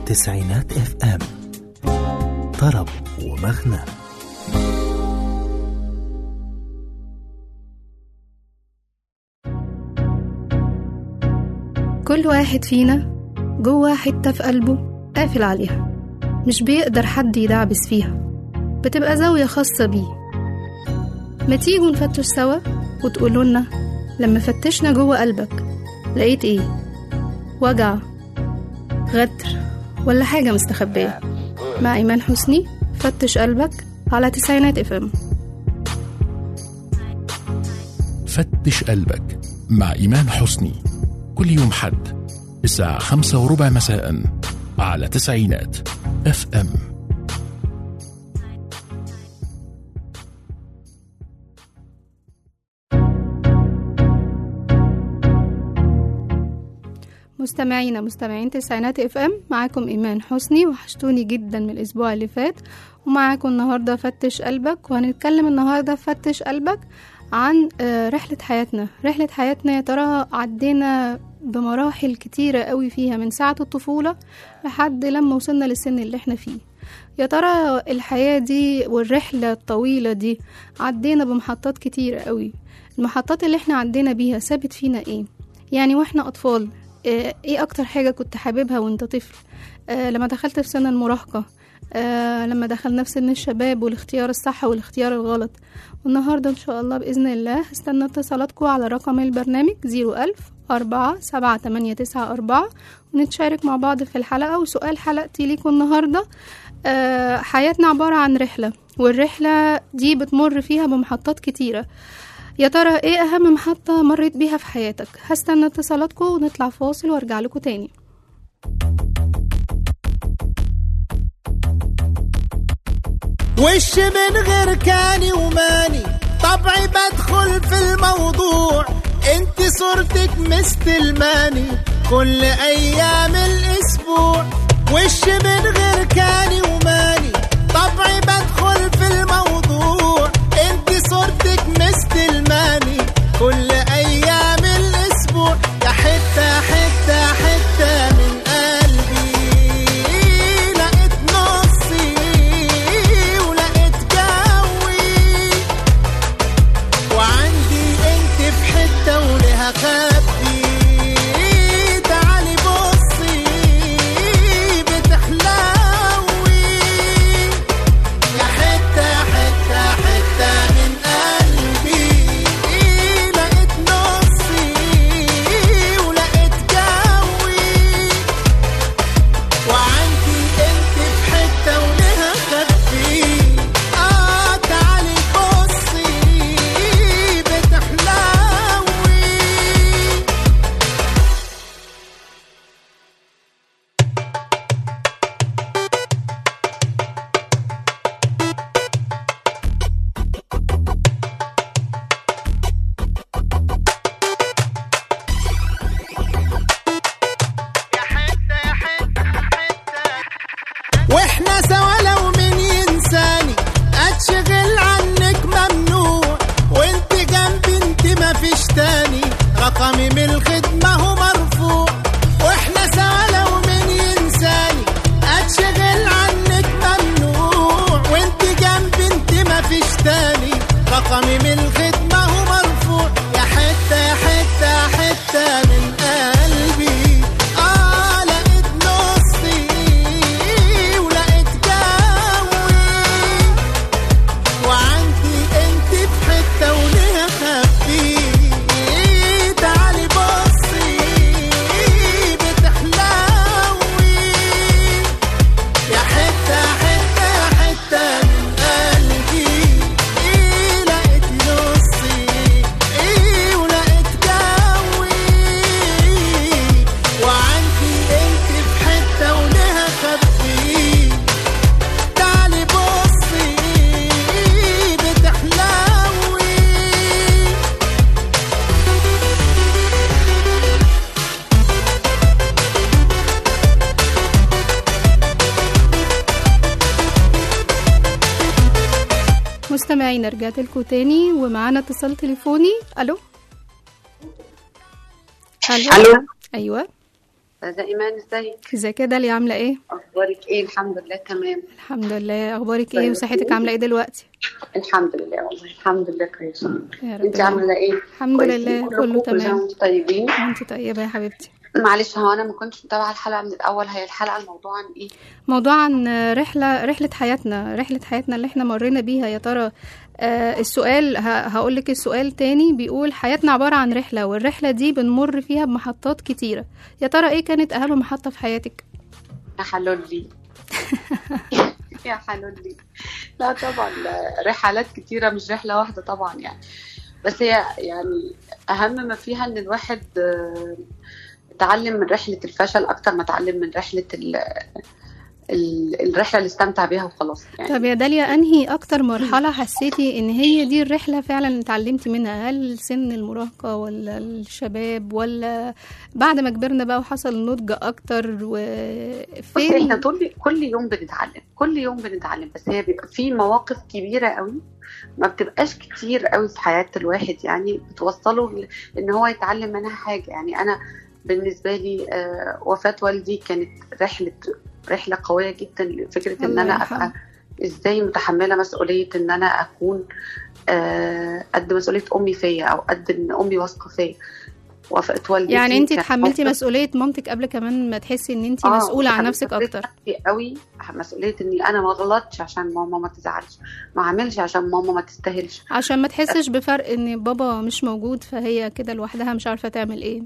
تسعينات اف ام طرب ومغنى كل واحد فينا جوه حتة في قلبه قافل عليها مش بيقدر حد يدعبس فيها بتبقى زاوية خاصة بيه ما تيجوا نفتش سوا وتقولوا لنا لما فتشنا جوه قلبك لقيت ايه وجع غدر ولا حاجة مستخبية مع إيمان حسني فتش قلبك على تسعينات اف ام فتش قلبك مع إيمان حسني كل يوم حد الساعة خمسة وربع مساء على تسعينات اف ام مستمعينا مستمعين تسعينات اف ام معاكم ايمان حسني وحشتوني جدا من الاسبوع اللي فات ومعاكم النهارده فتش قلبك وهنتكلم النهارده في فتش قلبك عن آه، رحلة حياتنا رحلة حياتنا يا ترى عدينا بمراحل كتيرة قوي فيها من ساعة الطفولة لحد لما وصلنا للسن اللي احنا فيه يا ترى الحياة دي والرحلة الطويلة دي عدينا بمحطات كتيرة قوي المحطات اللي احنا عدينا بيها سابت فينا ايه يعني واحنا اطفال آه، ايه اكتر حاجة كنت حاببها وانت طفل آه لما دخلت في سن المراهقة آه لما دخلنا في سن الشباب والاختيار الصح والاختيار الغلط والنهاردة ان شاء الله بإذن الله هستنى اتصالاتكم على رقم البرنامج زيرو ألف أربعة سبعة تمانية تسعة أربعة ونتشارك مع بعض في الحلقة وسؤال حلقتي ليكم النهاردة آه حياتنا عبارة عن رحلة والرحلة دي بتمر فيها بمحطات كتيرة يا ترى ايه اهم محطة مريت بيها في حياتك هستنى اتصالاتكم ونطلع فاصل وارجع لكم تاني وش من غير كاني وماني طبعي بدخل في الموضوع انت صورتك مستلماني كل ايام الاسبوع وش من غير كاني وماني طبعي بدخل في الموضوع انت صورتك مستلماني كل ايام الاسبوع يا حته حته حته من قلبي لقيت نصي ولقيت جوي وعندي انت في حته ولها خبي تعالي بصي بتحلوي يا حته حته حته من قلبي لقيت نصي ولقيت جوي وعندي انت في حته ولها خبي اه تعالي بصي بتحلوي واحنا سوا لو من ينساني اتشغل عنك ممنوع وانت جنبي انت ما فيش تاني رقمي من الخدمة هو مرفوع واحنا سوا لو من ينساني اتشغل عنك ممنوع وانت جنبي انت ما فيش تاني رقمي من الخدمة هو مرفوع يا حتة حتة حتة من قلبي اه لقيت نصي ولقيت جوي وعندي انت في حته وليها خبي تعالي بصي بتحلوي يا حته حته حته من قلبي لقيت نصي ولقيت جوي وعندي انت في حته وليها خبي تعالي بصي بتحلوي مستمعين رجعت لكم تاني ومعانا اتصال تليفوني الو الو ايوه استاذه ايمان ازيك ازيك يا داليا عامله ايه اخبارك ايه الحمد لله تمام الحمد لله اخبارك ايه طيب. وصحتك عامله ايه دلوقتي الحمد لله والله الحمد لله كويسه يا رب انت عامله ايه الحمد كويسين لله كلكم؟ كله كل سنة تمام وانتم طيبين انت طيبه يا حبيبتي معلش هو انا ما كنتش متابعه الحلقه من الاول هي الحلقه الموضوع عن ايه موضوع عن رحلة رحلة حياتنا رحلة حياتنا اللي احنا مرينا بيها يا ترى آه السؤال هقول لك السؤال تاني بيقول حياتنا عبارة عن رحلة والرحلة دي بنمر فيها بمحطات كتيرة يا ترى ايه كانت أهم محطة في حياتك؟ يا حلولي يا حلولي لا طبعا لا، رحلات كتيرة مش رحلة واحدة طبعا يعني بس هي يعني أهم ما فيها إن الواحد آه، اتعلم من رحلة الفشل أكتر ما اتعلم من رحلة ال ال- الرحلة اللي استمتع بيها وخلاص يعني طب يا داليا أنهي أكتر مرحلة حسيتي إن هي دي الرحلة فعلا اتعلمتي منها هل سن المراهقة ولا الشباب ولا بعد ما كبرنا بقى وحصل نضج أكتر بصي احنا وفين طول كل يوم بنتعلم كل يوم بنتعلم بس هي بيبقى في مواقف كبيرة قوي ما بتبقاش كتير قوي في حياة الواحد يعني بتوصله ل- ان هو يتعلم منها حاجة يعني انا بالنسبة لي آه، وفاة والدي كانت رحلة رحلة قوية جدا لفكرة ان الله انا يرحمه. ابقى ازاي متحملة مسؤولية ان انا اكون آه، قد مسؤولية امي فيا او قد ان امي واثقة فيا وفاة والدتي يعني انت كان اتحملتي موقف- مسؤولية مامتك قبل كمان ما تحسي ان انت آه، مسؤولة عن وتحملت نفسك مسؤولية أكتر نفسي قوي مسؤوليه اني انا ما غلطش عشان ماما ما تزعلش ما اعملش عشان ماما ما تستاهلش عشان ما تحسش بفرق ان بابا مش موجود فهي كده لوحدها مش عارفة تعمل ايه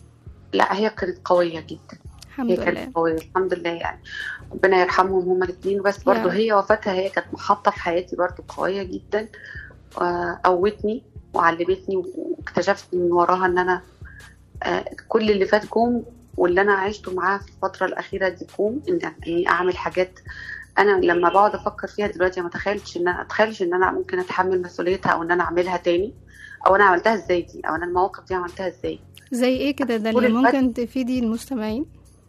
لا هي كانت قويه جدا الحمد هي لله كانت قويه الحمد لله يعني ربنا يرحمهم هما الاثنين بس برضو رب. هي وفاتها هي كانت محطه في حياتي برضو قويه جدا آه، قوتني وعلمتني واكتشفت من وراها ان انا آه، كل اللي فات كوم واللي انا عشته معاها في الفتره الاخيره دي كوم ان يعني اعمل حاجات انا لما بقعد افكر فيها دلوقتي ما اتخيلش ان انا اتخيلش ان انا ممكن اتحمل مسؤوليتها او ان انا اعملها تاني او انا عملتها ازاي دي او انا المواقف دي عملتها ازاي زي ايه كده داليا طول الوقت- ممكن تفيدي المستمعين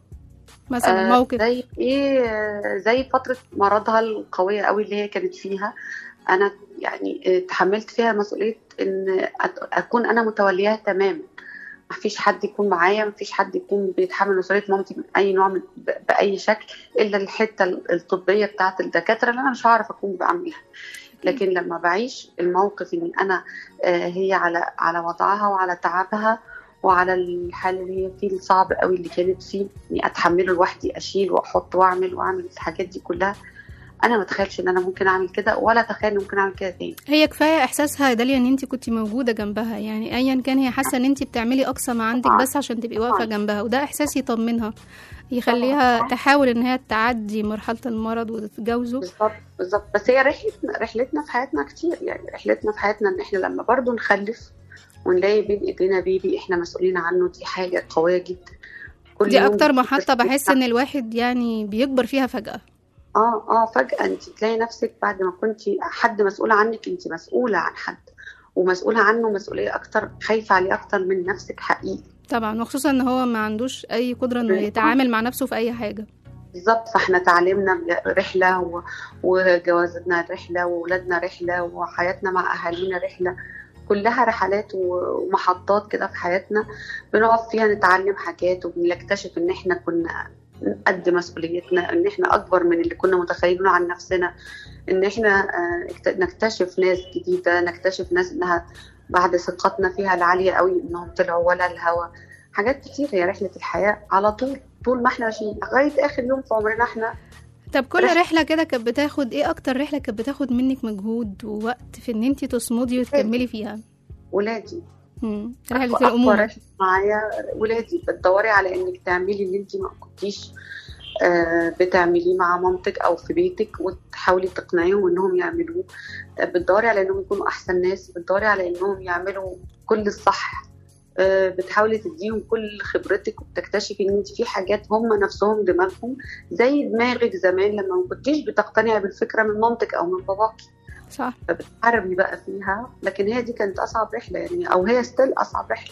مثلا آه، موقف زي ايه آه، زي فتره مرضها القويه قوي اللي هي كانت فيها انا يعني آه، تحملت فيها مسؤوليه ان أت- اكون انا متولياها تماما ما فيش حد يكون معايا ما فيش حد يكون بيتحمل مسؤوليه مامتي من اي نوع من ب- باي شكل الا الحته الطبيه بتاعه الدكاتره اللي انا مش هعرف اكون بعملها لكن لما بعيش الموقف ان انا آه، هي على على وضعها وعلى تعبها وعلى الحال اللي هي فيه الصعب قوي اللي كانت فيه اني اتحمله لوحدي اشيل واحط واعمل واعمل الحاجات دي كلها انا ما اتخيلش ان انا ممكن اعمل كده ولا اتخيل ان ممكن اعمل كده تاني هي كفايه احساسها يا داليا ان انت كنت موجوده جنبها يعني ايا كان هي حاسه ان انت بتعملي اقصى ما عندك طبعاً. بس عشان تبقي واقفه طبعاً. جنبها وده احساس يطمنها يخليها طبعاً. تحاول ان هي تعدي مرحله المرض وتتجاوزه بالظبط بالظبط بس هي رحلتنا رحلتنا في حياتنا كتير يعني رحلتنا في حياتنا ان احنا لما برضو نخلف ونلاقي بين ايدينا بيبي احنا مسؤولين عنه دي حاجه قويه جدا كل دي يوم اكتر محطه بتبقى- بحس ان الواحد يعني بيكبر فيها فجاه اه اه فجأة انت تلاقي نفسك بعد ما كنت حد مسؤول عنك انت مسؤولة عن حد ومسؤولة عنه مسؤولية اكتر خايفة عليه اكتر من نفسك حقيقي طبعا وخصوصا ان هو ما عندوش اي قدره انه بالظبط. يتعامل مع نفسه في اي حاجه بالظبط فاحنا تعليمنا رحلة و- وجوازنا رحلة وولادنا رحلة وحياتنا مع اهالينا رحلة كلها رحلات و- ومحطات كده في حياتنا بنقف فيها نتعلم حاجات وبنكتشف ان احنا كنا قد مسؤوليتنا ان احنا اكبر من اللي كنا متخيلينه عن نفسنا ان احنا آه، اكت- نكتشف ناس جديده نكتشف ناس انها بعد ثقتنا فيها العاليه قوي انهم طلعوا ولا الهوى حاجات كتير هي رحله الحياه على طول طول ما احنا ماشيين لغايه اخر يوم في عمرنا احنا طب كل رحلة. رحله كده كانت بتاخد ايه اكتر رحله كانت بتاخد منك مجهود ووقت في ان انت تصمدي وتكملي فيها ولادي مم. رحله أكبر الامومه رحلة معايا ولادي بتدوري على انك تعملي اللي انت ما كنتيش آه، بتعمليه مع مامتك او في بيتك وتحاولي تقنعيهم انهم يعملوه آه، بتدوري على انهم يكونوا احسن ناس بتدوري على انهم يعملوا كل الصح آه، بتحاولي تديهم كل خبرتك وبتكتشفي ان انت في حاجات هم نفسهم دماغهم زي دماغك زمان لما ما كنتيش بتقتنعي بالفكره من مامتك او من باباكي صح فبتحاربي بقى فيها لكن هي دي كانت اصعب رحله يعني او هي ستيل اصعب رحله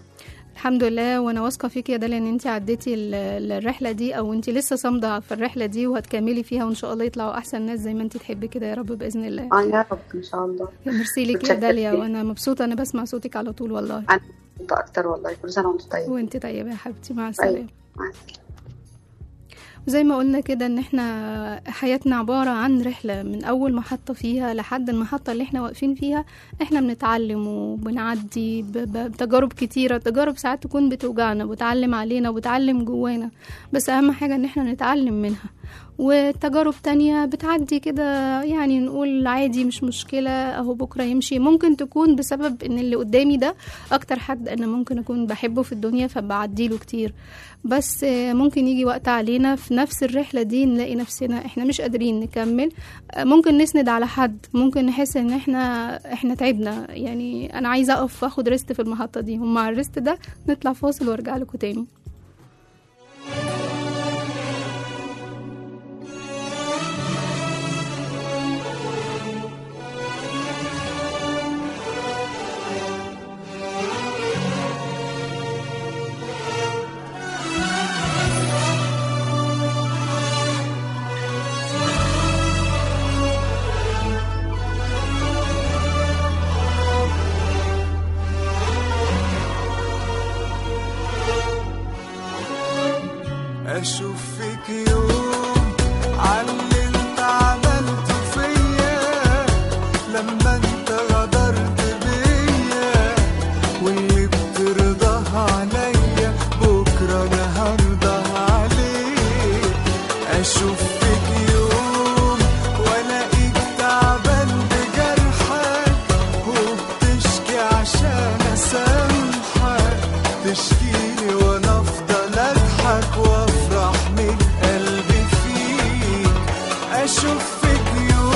الحمد لله وانا واثقه فيكي يا داليا ان انت عديتي ال- الرحله دي او انت لسه صامده في الرحله دي وهتكملي فيها وان شاء الله يطلعوا احسن ناس زي ما انت تحبي كده يا رب باذن الله اه يا رب ان شاء الله ميرسي ليكي يا متشكرة داليا ليك. وانا مبسوطه انا بسمع صوتك على طول والله انت اكتر والله كل سنه وانت طيب وانت طيبه يا حبيبتي مع السلامه مع السلامة. زي ما قلنا كده ان احنا حياتنا عبارة عن رحلة من اول محطة فيها لحد المحطة اللي احنا واقفين فيها احنا بنتعلم وبنعدي ب- ب- بتجارب كتيرة تجارب ساعات تكون بتوجعنا وبتعلم علينا وبتعلم جوانا بس اهم حاجة ان احنا نتعلم منها وتجارب تانية بتعدي كده يعني نقول عادي مش مشكلة اهو بكرة يمشي ممكن تكون بسبب ان اللي قدامي ده اكتر حد انا ممكن اكون بحبه في الدنيا فبعديله كتير بس آه، ممكن يجي وقت علينا في نفس الرحلة دي نلاقي نفسنا احنا مش قادرين نكمل آه، ممكن نسند على حد ممكن نحس ان احنا احنا تعبنا يعني انا عايزة اقف واخد ريست في المحطة دي ومع الريست ده نطلع فاصل وارجع لكم تاني اشوف فيك يوم على اللي انت عملته فيا لما انت غدرت بيا واللي بترضاها عليا بكره انا هرضى عليك اشوف فيك يوم والاقيك تعبان بجرحك وبتشكي عشان اسامحك تشكيلي وانا افضل اضحك وافرح من قلبي فيك اشوف فيك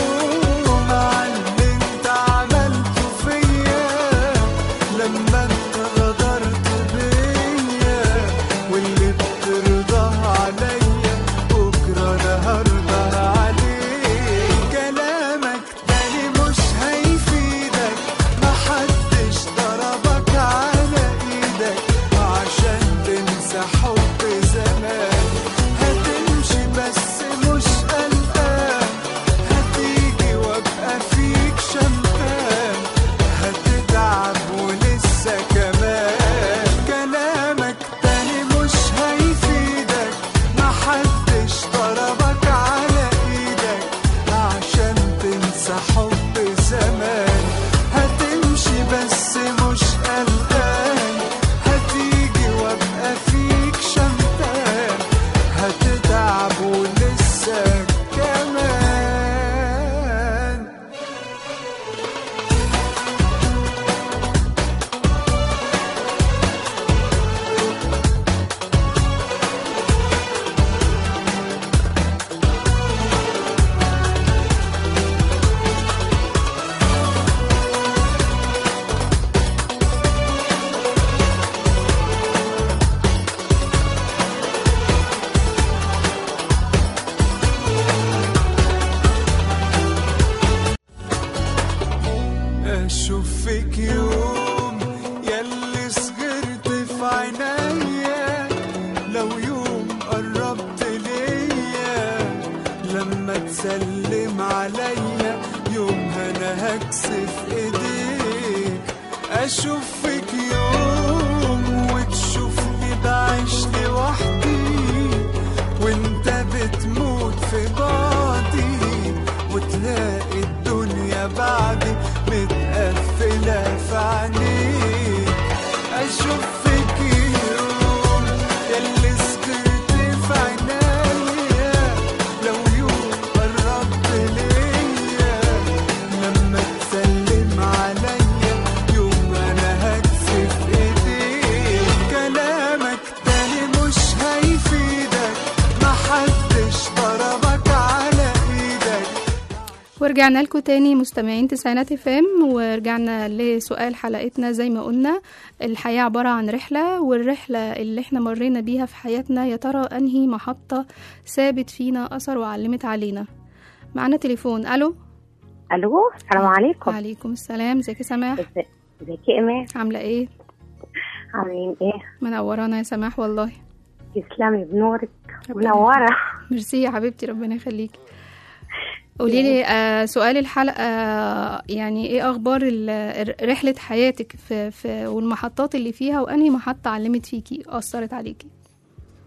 يوم على اللي انت عملته فيا لما انت غدرت بيا واللي بترضاه عليا بكره انا هرضى عليك كلامك تاني مش هيفيدك محدش ضربك على ايدك عشان تنسى حب زمان هتمشي بس مش قلقان هتيجي وابقى فيك شمتان هتتعب ولسه كمان كلامك تاني مش هيفيدك محدش ضربك على ايدك عشان تنسى حب زمان هتمشي بس مش قلقان هتيجي وابقى فيك شمتان هتتعب ولسه كمان اشوف فيك يوم ياللي صغرت في عينيا لو يوم قربت ليا لما تسلم عليا يومها انا هكسف ايديك اشوف فيك يوم وتشوفني بعيش لوحدي وانت بتموت في بعضي وتلاقي الدنيا بعدي متقفلة في عينيك أشوف فيك يوم ياللي سكرت في عينيا لو يوم قربت ليا لما تسلم عليا يوم أنا هكسف إيديك كلامك تاني مش هيفيدك محدش ضربك على إيدك ورجعنا لكم تاني مستمعين تسعينات فام ورجعنا لسؤال حلقتنا زي ما قلنا الحياة عبارة عن رحلة والرحلة اللي احنا مرينا بيها في حياتنا يا ترى انهي محطة سابت فينا أثر وعلمت علينا معانا تليفون ألو الو السلام عليكم وعليكم السلام ازيك يا سماح ازي- ازيك يا ايمان عاملة ايه عاملين ايه منورانا يا سماح والله تسلمي بنورك منوره ميرسي يا حبيبتي ربنا يخليكي قولي لي آه سؤال الحلقة آه يعني ايه اخبار ال- رحلة حياتك في, في والمحطات اللي فيها وانهي محطة علمت فيكي اثرت عليكي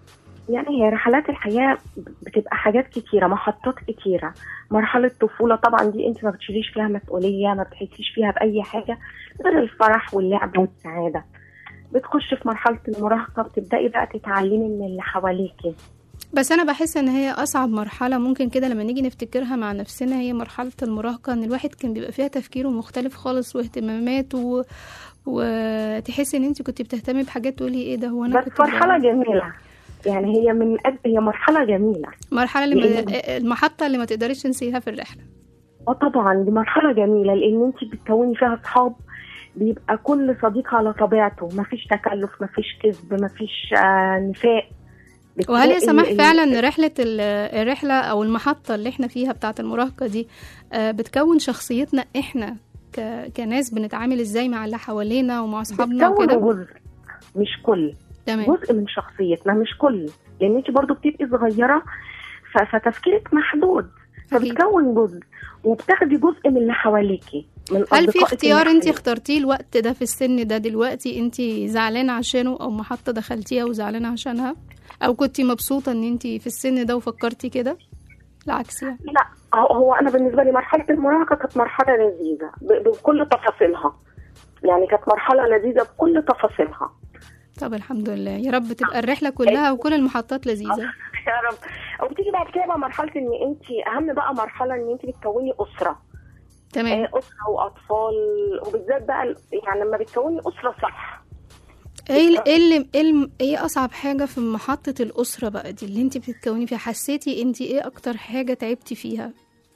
يعني هي رحلات الحياة بتبقى حاجات كتيرة محطات كتيرة مرحلة طفولة طبعا دي انت ما بتشيليش فيها مسؤولية ما بتحسيش فيها بأي حاجة غير الفرح واللعب والسعادة بتخش في مرحلة المراهقة بتبدأي بقى تتعلمي من اللي حواليكي بس انا بحس ان هي اصعب مرحله ممكن كده لما نيجي نفتكرها مع نفسنا هي مرحله المراهقه ان الواحد كان بيبقى فيها تفكيره مختلف خالص واهتماماته و... وتحسي ان انت كنت بتهتمي بحاجات تقولي ايه ده هو انا بس كنت مرحلة جميلة يعني هي من قد هي مرحلة جميلة مرحله اللي ما... لأن- المحطه اللي ما تقدريش تنسيها في الرحله اه طبعا دي مرحلة جميلة لأن انت بتكوني فيها أصحاب بيبقى كل صديق على طبيعته مفيش تكلف مفيش كذب مفيش آه نفاق وهل يا بتلاقي سماح ال- فعلا رحلة ال- الرحلة أو المحطة اللي احنا فيها بتاعة المراهقة دي آه، بتكون شخصيتنا احنا ك... كناس بنتعامل ازاي مع اللي حوالينا ومع أصحابنا بتكون وكده جزء مش كل تمام جزء من شخصيتنا مش كل لان انت برضو بتبقي صغيره ف- فتفكيرك محدود أكيد. فبتكون جزء وبتاخدي جزء من اللي حواليكي من هل في أصدقائك اختيار اللي انت حواليك. اخترتيه الوقت ده في السن ده دلوقتي انت زعلانة عشانه أو محطة دخلتيها وزعلانة عشانها أو كنتي مبسوطة ان انت في السن ده وفكرتي كده العكس يعني لا هو هو انا بالنسبه لي مرحله المراهقه كانت مرحله لذيذه ب- بكل تفاصيلها يعني كانت مرحله لذيذه بكل تفاصيلها طب الحمد لله يا رب تبقى الرحلة كلها وكل المحطات لذيذة يا رب وبتيجي بعد كده بقى مرحله ان انت اهم بقى مرحله ان انت بتكوني اسره تمام آه، اسره واطفال وبالذات بقى ال- يعني لما بتكوني اسره صح ايه ال- ايه اللي ايه الم- ايه اصعب حاجه في محطه الاسره بقى دي اللي انت بتتكوني فيها حسيتي انت ايه اكتر حاجه تعبتي فيها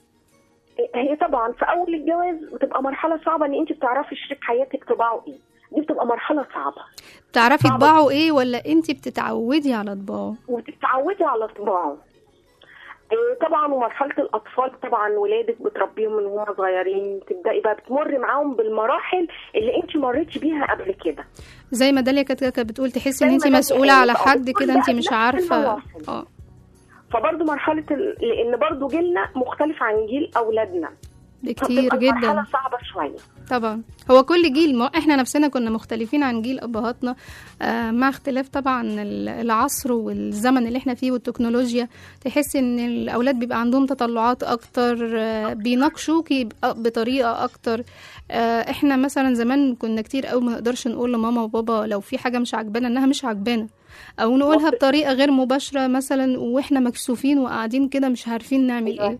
هي طبعا في اول الجواز بتبقى مرحله صعبه ان انت بتعرفي شريك حياتك طباعه ايه دي بتبقى مرحله صعبه بتعرفي صعبة. طباعه ايه ولا انت بتتعودي على طباعه وتتعودي على طباعه إيه طبعا ومرحله الاطفال طبعا ولادك بتربيهم من هم صغيرين تبداي بقى بتمر معاهم بالمراحل اللي انت مريتي بيها قبل كده زي ما داليا كانت كانت بتقول تحسي ان زي انت ما داليا مسؤوله قالت، على آه، حد بتكون كده انت بقى مش بنفس عارفه المراحل. اه فبرضه مرحله ال... لان برضه جيلنا مختلف عن جيل اولادنا بكتير فبتبقى جدا المرحله صعبه شويه طبعا هو كل جيل ما احنا نفسنا كنا مختلفين عن جيل ابهاتنا آه مع اختلاف طبعا ال- العصر والزمن اللي احنا فيه والتكنولوجيا تحس ان الاولاد بيبقى عندهم تطلعات اكتر آه بيناقشوكي بأ- بطريقه اكتر آه احنا مثلا زمان كنا كتير قوي ما نقدرش نقول لماما وبابا لو في حاجه مش عاجبانا انها مش عاجبانا او نقولها بطريقه غير مباشره مثلا واحنا مكسوفين وقاعدين كده مش عارفين نعمل ايه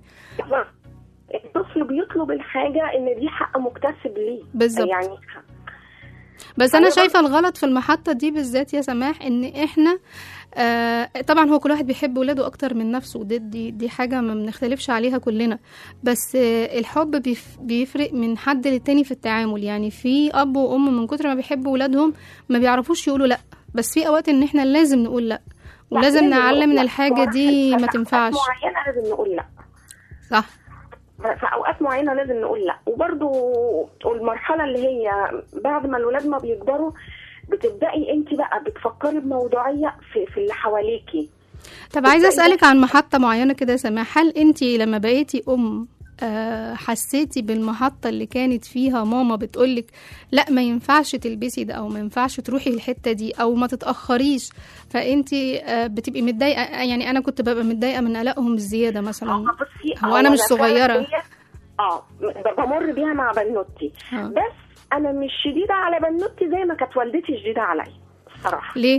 الطفل بيطلب الحاجه ان دي حق مكتسب ليه بالظبط. يعني بس انا أيوة. شايفه الغلط في المحطه دي بالذات يا سماح ان احنا آه طبعا هو كل واحد بيحب ولاده اكتر من نفسه دي دي, دي حاجه ما بنختلفش عليها كلنا بس آه الحب بيف بيفرق من حد للتاني في التعامل يعني في اب وام من كتر ما بيحبوا ولادهم ما بيعرفوش يقولوا لا بس في اوقات ان احنا لازم نقول لا لا، ولازم لازم نعلم نقول ان لا. الحاجه دي في ما أوقات تنفعش معينه لازم نقول لا صح في اوقات معينه لازم نقول لا وبرده المرحله اللي هي بعد ما الولاد ما بيكبروا بتبداي انت بقى بتفكري بموضوعيه في, في اللي حواليكي طب عايزه بتلاقي اسالك عن محطه معينه كده يا سماح هل انت لما بقيتي ام آه، حسيتي بالمحطة اللي كانت فيها ماما بتقولك لا ما ينفعش تلبسي ده او ما ينفعش تروحي الحتة دي او ما تتأخريش فانتي آه، بتبقي متضايقة يعني انا كنت ببقى متضايقة من قلقهم الزيادة مثلا بصي هو أنا مش فعلا صغيرة. ديت- اه ب- بمر بيها مع بنوتي آه. بس انا مش شديده على بنوتي زي ما كانت والدتي شديده عليا الصراحه ليه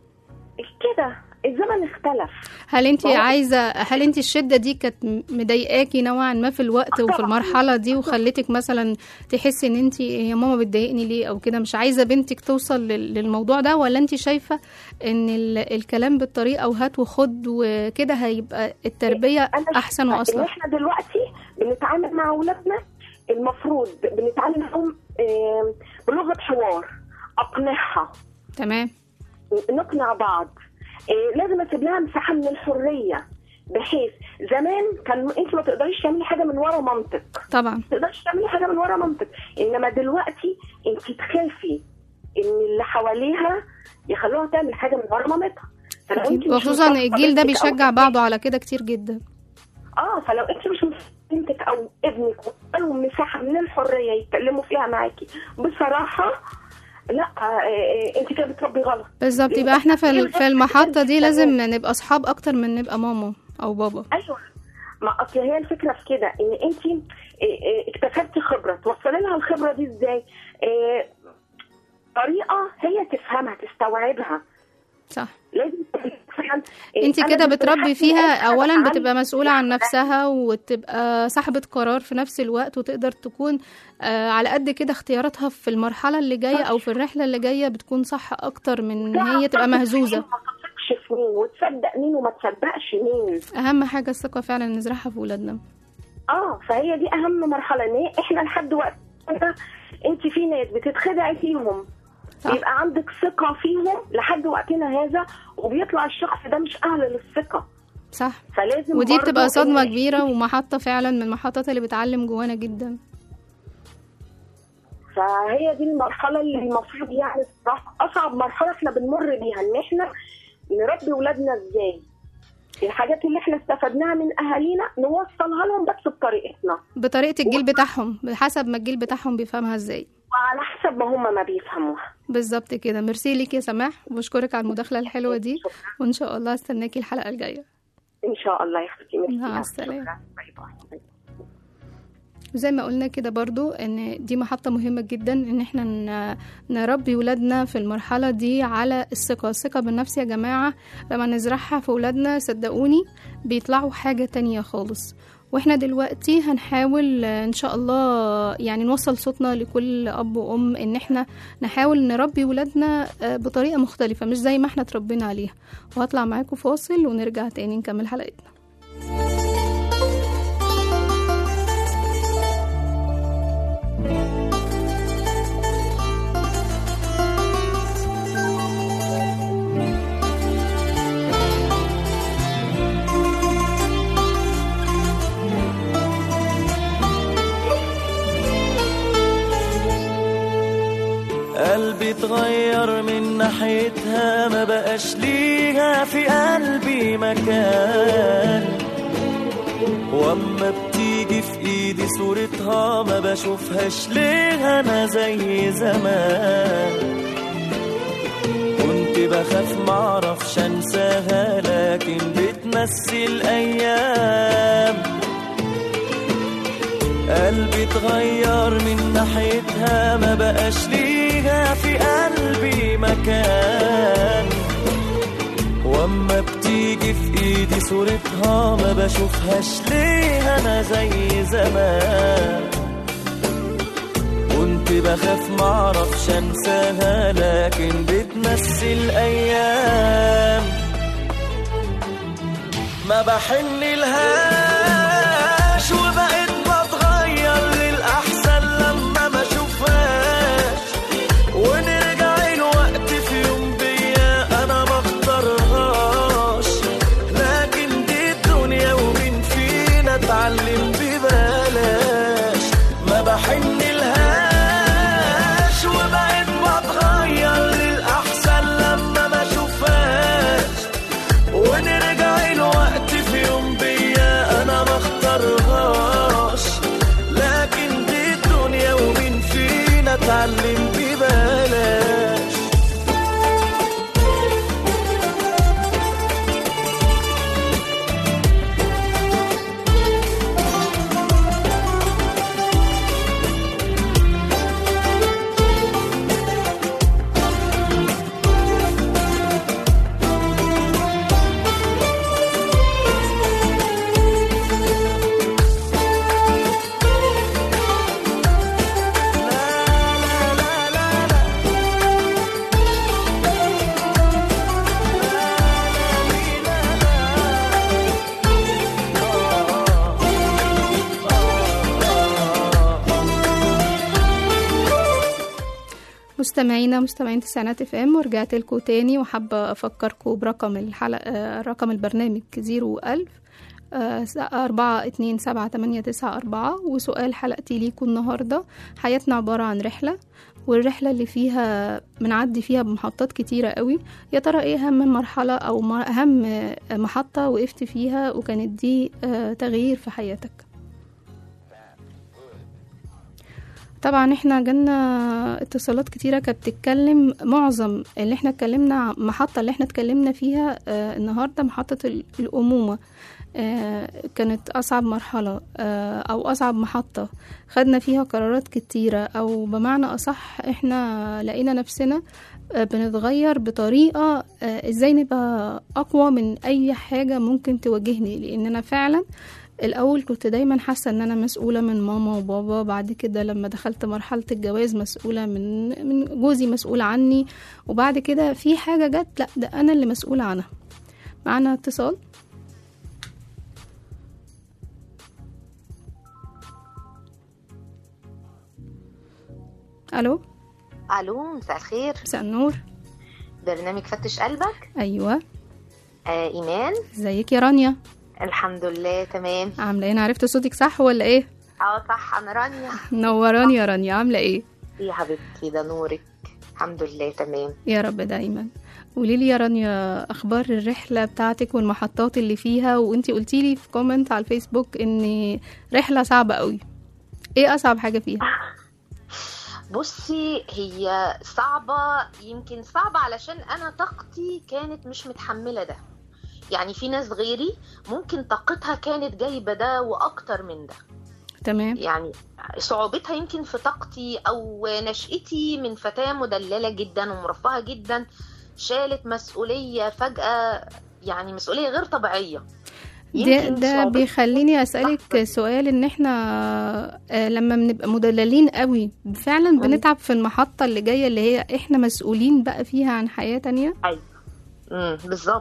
كده الزمن اختلف هل انت هو- عايزة هل انت الشدة دي كانت مضايقاكي نوعا ما في الوقت وفي طبعاً. المرحلة دي وخلتك مثلا تحسي ان انت يا ماما بتضايقني ليه او كده مش عايزة بنتك توصل لل- للموضوع ده ولا انت شايفة ان ال- الكلام بالطريقة وهات وخد وكده هيبقى التربية انا احسن شايفة ان واصلح احنا دلوقتي بنتعامل مع اولادنا المفروض بنتعامل معاهم آم، بلغه حوار اقنعها تمام نقنع بعض آه، لازم اسيب لها مساحه من الحريه بحيث زمان كان انت ما تقدريش تعملي حاجه من ورا منطق طبعا ما تقدرش تعملي حاجه من ورا منطق انما دلوقتي انت تخافي ان اللي حواليها يخلوها تعمل حاجه من ورا مامتها فلو انت مش وخصوصا ان مصاحبة الجيل ده بنتك أو بيشجع ابنك- بعضه على كده كتير جدا اه فلو انت مش مصاحبة بنتك او ابنك وادالهم مساحه من الحريه يتكلموا فيها معاكي بصراحه لا آه، آه، انت كده بتربي غلط بالظبط يبقى احنا في ال- في المحطة دي لازم نبقى اصحاب اكتر من نبقى ماما او بابا ايوه ما اصل هي الفكره في كده ان انت اكتسبتي خبره توصلي لها الخبره دي ازاي آه، طريقه هي تفهمها تستوعبها صح لازم فعلا آه، انت أنا كده كنت بتربي بحكي فيها أي حاجة اولا عن- بتبقى مسؤولة عن نفسها وتبقى صاحبة قرار في نفس الوقت وتقدر تكون آه على قد كده اختياراتها في المرحلة اللي جاية او في الرحلة اللي جاية بتكون صح اكتر من ان هي تبقى مهزوزة ما تثقش في مين وتصدق مين وما تصدقش مين اهم حاجة الثقة فعلا نزرعها في ولادنا اه فهي دي اهم مرحله ان هي- احنا لحد وقت انت في ناس بتتخدعي فيهم صح. بيبقى عندك ثقه فيهم لحد وقتنا هذا وبيطلع الشخص ده مش اهل للثقه صح فلازم ودي برضو بتبقى صدمة إن- كبيرة ومحطة فعلا من المحطات اللي بتعلم جوانا جدا فهي دي المرحله اللي المفروض يعني الصراحه اصعب مرحله احنا بنمر بيها ان احنا نربي ولادنا ازاي الحاجات اللي احنا استفدناها من اهالينا نوصلها لهم بس بطريقتنا بطريقة الجيل بتاعهم بحسب ما الجيل بتاعهم بيفهمها ازاي وعلى حسب ما هم ما بيفهموها بالظبط كده ميرسي ليك يا سماح وبشكرك على المداخلة الحلوة دي شكرا وان شاء الله استناكي الحلقة الجاية ان شاء الله يا حبيبتي ميرسي. مع السلامة. شكرا. باي باي وزي ما قلنا كده برضو ان دي محطة مهمة جدا ان احنا ن- نربي ولادنا في المرحلة دي على الثقة الثقة بالنفس يا جماعة لما نزرعها في ولادنا صدقوني بيطلعوا حاجة تانية خالص واحنا دلوقتي هنحاول آه، ان شاء الله يعني نوصل صوتنا لكل اب وام ان احنا نحاول نربي ولادنا آه، بطريقة مختلفة مش زي ما احنا اتربينا عليها وهطلع معاكم فاصل ونرجع تاني نكمل حلقتنا قلبي اتغير من ناحيتها ما بقاش ليها في قلبي مكان واما بتيجي في ايدي صورتها ما بشوفهاش ليه انا زي زمان كنت بخاف معرفش انساها لكن بتمثل ايام قلبي اتغير من ناحيتها ما بقاش ليها في قلبي مكان واما بتيجي في ايدي صورتها ما بشوفهاش ليه انا زي زمان كنت بخاف معرفش انساها لكن بتمثل ايام ما بحن لهاش وبقيت بتغير للأحسن لما ما اشوفهاش ونرجع الوقت في يوم بيا انا ما اختارهاش لكن دي الدنيا ومين فينا اتعلم ببلاش ما بحن لهاش وبقيت بتغير للأحسن لما ما اشوفهاش ونرجع الوقت في يوم بيا انا ما اختارهاش لكن دي الدنيا ومين فينا اتعلم ببلاش مستمعينا مستمعين تسعينات اف ام ورجعت لكم تاني وحابة افكركم برقم الحلقة آه، رقم البرنامج زيرو ألف أربعة اتنين سبعة تمانية تسعة أربعة وسؤال حلقتي ليكم النهاردة حياتنا عبارة عن رحلة والرحلة اللي فيها بنعدي فيها بمحطات كتيرة قوي يا ترى ايه أهم مرحلة أو ما- أهم آه، محطة وقفت فيها وكانت دي آه، تغيير في حياتك طبعا احنا جالنا اتصالات كتيرة كانت بتتكلم معظم اللي احنا اتكلمنا محطة اللي احنا اتكلمنا فيها آه النهاردة محطة ال- الأمومة آه كانت أصعب مرحلة آه أو أصعب محطة خدنا فيها قرارات كتيرة أو بمعنى أصح احنا لقينا نفسنا آه بنتغير بطريقة آه ازاي نبقى أقوى من أي حاجة ممكن تواجهني لأن أنا فعلا الاول كنت دايما حاسه ان انا مسؤوله من ماما وبابا بعد كده لما دخلت مرحله الجواز مسؤوله من من جوزي مسؤول عني وبعد كده في حاجه جت لا ده انا اللي مسؤوله عنها معانا اتصال الو الو مساء الخير مساء النور برنامج فتش قلبك ايوه آه ايمان ازيك يا رانيا الحمد لله تمام عامله ايه انا عرفت صوتك صح ولا ايه اه صح انا رانيا نوراني يا رانيا عامله ايه يا حبيبتي ده نورك الحمد لله تمام يا رب دايما قولي لي يا رانيا اخبار الرحله بتاعتك والمحطات اللي فيها وانتي قلتي لي في كومنت على الفيسبوك ان رحله صعبه قوي ايه اصعب حاجه فيها بصي هي صعبة يمكن صعبة علشان أنا طاقتي كانت مش متحملة ده يعني في ناس غيري ممكن طاقتها كانت جايبة ده وأكتر من ده تمام يعني صعوبتها يمكن في طاقتي او نشأتي من فتاة مدللة جدا ومرفهة جدا شالت مسؤولية فجأة يعني مسؤولية غير طبيعية ده, يمكن ده صعوبتها بيخليني اسالك سؤال ان احنا آه، لما بنبقى مدللين قوي فعلا بنتعب في المحطه اللي جايه اللي هي احنا مسؤولين بقى فيها عن حياه تانية امم بالظبط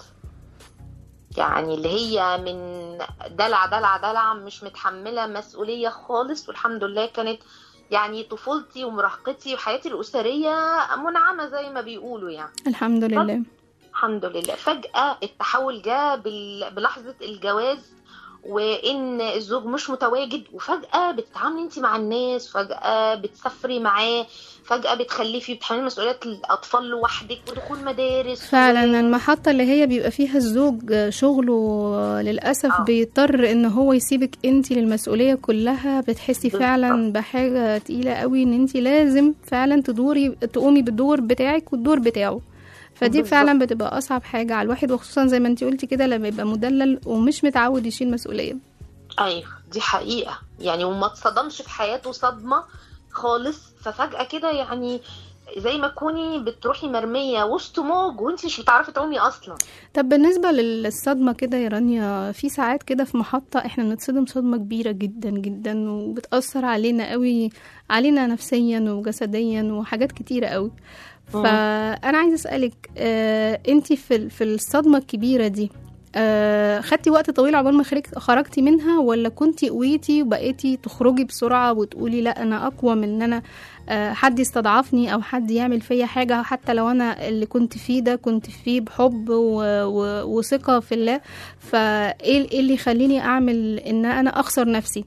يعني اللي هي من دلع دلع دلع مش متحملة مسؤولية خالص والحمد لله كانت يعني طفولتي ومراهقتي وحياتي الأسرية منعمة زي ما بيقولوا يعني الحمد لله الحمد لله فجأة التحول جاء بال- بلحظة الجواز وان الزوج مش متواجد وفجأة بتتعاملي انت مع الناس فجأة بتسافري معاه فجأة بتخلفي بتحملي مسؤوليات الأطفال لوحدك ودخول مدارس فعلا المحطة اللي هي بيبقى فيها الزوج شغله للأسف بيضطر ان هو يسيبك انتي للمسؤولية كلها بتحسي فعلا بحاجة تقيلة قوي ان انتي لازم فعلا تدوري تقومي بالدور بتاعك والدور بتاعه فدي بالظبط. فعلا بتبقى أصعب حاجة على الواحد وخصوصا زي ما انتي قلتي كده لما يبقى مدلل ومش متعود يشيل مسؤولية ايوه دي حقيقة يعني وما اتصدمش في حياته صدمة خالص ففجأة كده يعني زي ما تكوني بتروحي مرمية وسط موج وانت مش بتعرفي تعومي اصلا طب بالنسبة للصدمة كده يا رانيا في ساعات كده في محطة احنا بنتصدم صدمة كبيرة جدا جدا وبتأثر علينا قوي علينا نفسيا وجسديا وحاجات كتيرة قوي مم. فأنا عايزة أسألك اه انتي في ال- في الصدمة الكبيرة دي آه خدتي وقت طويل عقبال ما خرج- خرجتي منها ولا كنتي قويتي وبقيتي تخرجي بسرعة وتقولي لا أنا أقوى من إن أنا آه حد يستضعفني أو حد يعمل فيا حاجة حتى لو أنا اللي كنت فيه ده كنت فيه بحب و... و... وثقة في الله فإيه ال- إيه اللي يخليني أعمل إن أنا أخسر نفسي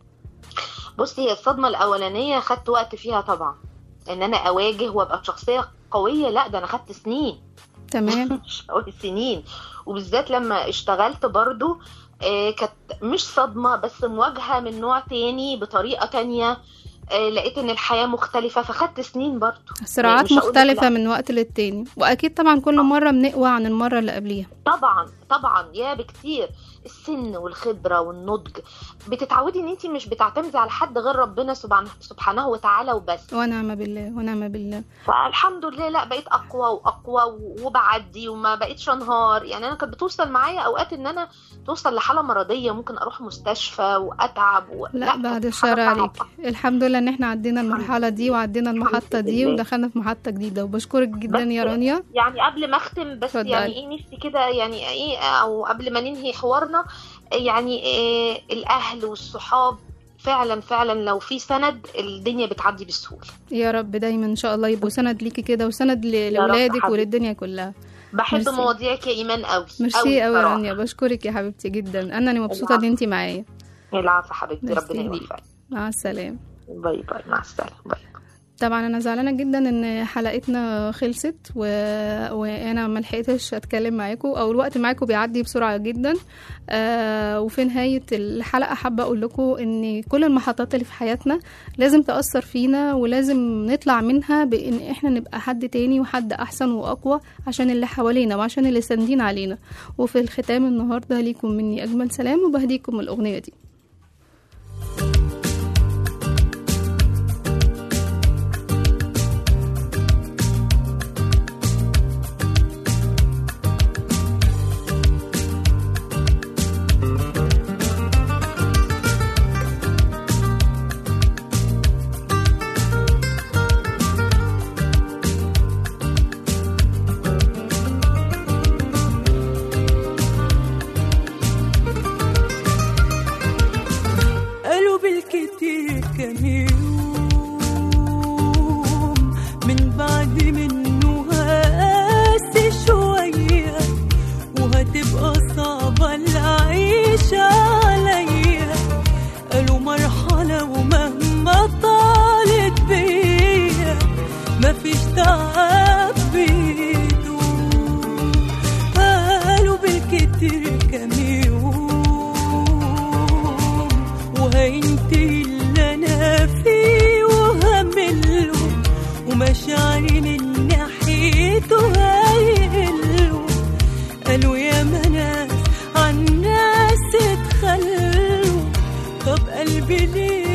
بصي هي الصدمة الأولانية خدت وقت فيها طبعا إن أنا أواجه وأبقى شخصية قوية لا ده أنا خدت سنين تمام مش هقول سنين وبالذات لما اشتغلت برضو آه، كانت مش صدمة بس مواجهة من نوع تاني بطريقة تانية آه، لقيت ان الحياة مختلفة فخدت سنين برضو صراعات مش هقولك مختلفة لا. من وقت للتاني وأكيد طبعا كل مرة بنقوى عن المرة اللي قبليها طبعا طبعا يا بكتير السن والخبرة والنضج بتتعودي ان انت مش بتعتمدي على حد غير ربنا سبحانه سبحانه وتعالى وبس ونعم بالله ونعم بالله فالحمد لله لا بقيت اقوى واقوى وبعدي وما بقيتش انهار يعني انا كانت بتوصل معايا اوقات ان انا توصل لحاله مرضيه ممكن اروح مستشفى واتعب و... لا بعد الشر عليك الحمد لله ان احنا عدينا المرحلة دي وعدينا المحطة دي لله. ودخلنا في محطة جديدة وبشكرك جدا يا بس رانيا يعني قبل ما اختم بس اتفضلي. يعني ايه نفسي كده يعني ايه او قبل ما ننهي حوارنا يعني إيه الاهل والصحاب فعلا فعلا لو في سند الدنيا بتعدي بسهوله يا رب دايما ان شاء الله يبقوا سند ليكي كده وسند ل- رب لاولادك حبيبتي. وللدنيا كلها بحب ميرسي. مواضيعك يا ايمان قوي ميرسي قوي يا بصراحة. رانيا بشكرك يا حبيبتي جدا انا أنا مبسوطة ان انتي معايا العفو حبيبتي ميرسي ربنا ليك. يوفقك مع السلامة باي باي مع السلامه باي طبعا انا زعلانه جدا ان حلقتنا خلصت و... وانا ما لحقتش اتكلم معاكم او الوقت معاكم بيعدي بسرعه جدا آه وفي نهايه الحلقه حابه اقول لكم ان كل المحطات اللي في حياتنا لازم تاثر فينا ولازم نطلع منها بان احنا نبقى حد تاني وحد احسن واقوى عشان اللي حوالينا وعشان اللي ساندين علينا وفي الختام النهارده ليكم مني اجمل سلام وبهديكم الاغنيه دي قالوا بالكتير كام يوم من بعد منه هقاسي شوية وهتبقى صعبة العيشة عليا قالوا مرحلة ومهما طالت بيا مفيش تعب بيدوم قالوا بالكتير كام يوم وهينتهي اللي انا فيه وهمله ومشاعري من ناحيته هيقلوا قالوا يا ناس عن ناس اتخلوا طب قلبي ليه